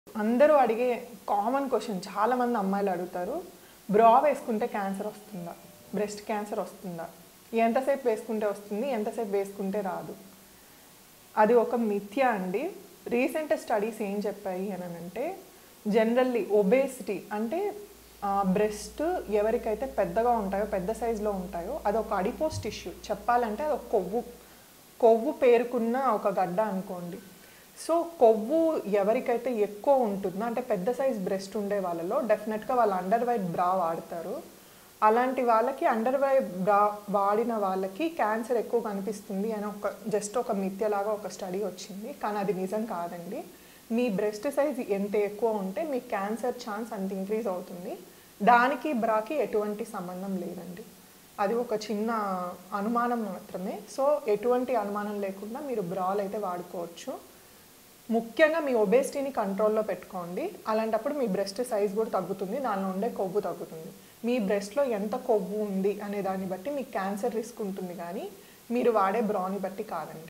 అందరూ అడిగే common question చాలామంది అమ్మాయిలు అడుగుతారు బ్రా వేసుకుంటే క్యాన్సర్ వస్తుందా బ్రెస్ట్ క్యాన్సర్ వస్తుందా ఎంతసేపు వేసుకుంటే వస్తుంది ఎంతసేపు వేసుకుంటే రాదు అది ఒక మిథ్య అండి రీసెంట్ స్టడీస్ ఏం చెప్పాయి అని అంటే జనరల్లీ ఒబేసిటీ అంటే బ్రెస్ట్ ఎవరికైతే పెద్దగా ఉంటాయో పెద్ద సైజులో ఉంటాయో అది ఒక అడిపోస్ టిష్యూ చెప్పాలంటే అది ఒక కొవ్వు కొవ్వు పేరుకున్న ఒక గడ్డ అనుకోండి సో కొవ్వు ఎవరికైతే ఎక్కువ ఉంటుందో అంటే పెద్ద సైజ్ బ్రెస్ట్ ఉండే వాళ్ళలో డెఫినెట్గా వాళ్ళు అండర్ వైట్ బ్రా వాడతారు అలాంటి వాళ్ళకి అండర్ వైట్ బ్రా వాడిన వాళ్ళకి క్యాన్సర్ ఎక్కువ కనిపిస్తుంది అని ఒక జస్ట్ ఒక మిథ్యలాగా ఒక స్టడీ వచ్చింది కానీ అది నిజం కాదండి మీ బ్రెస్ట్ సైజ్ ఎంత ఎక్కువ ఉంటే మీ క్యాన్సర్ ఛాన్స్ అంత ఇంక్రీజ్ అవుతుంది దానికి బ్రాకి ఎటువంటి సంబంధం లేదండి అది ఒక చిన్న అనుమానం మాత్రమే సో ఎటువంటి అనుమానం లేకుండా మీరు బ్రాలు అయితే వాడుకోవచ్చు ముఖ్యంగా మీ ఒబేసిటీని కంట్రోల్లో పెట్టుకోండి అలాంటప్పుడు మీ బ్రెస్ట్ సైజ్ కూడా తగ్గుతుంది దానిలో ఉండే కొవ్వు తగ్గుతుంది మీ బ్రెస్ట్లో ఎంత కొవ్వు ఉంది అనే దాన్ని బట్టి మీకు క్యాన్సర్ రిస్క్ ఉంటుంది కానీ మీరు వాడే బ్రాని బట్టి కాదండి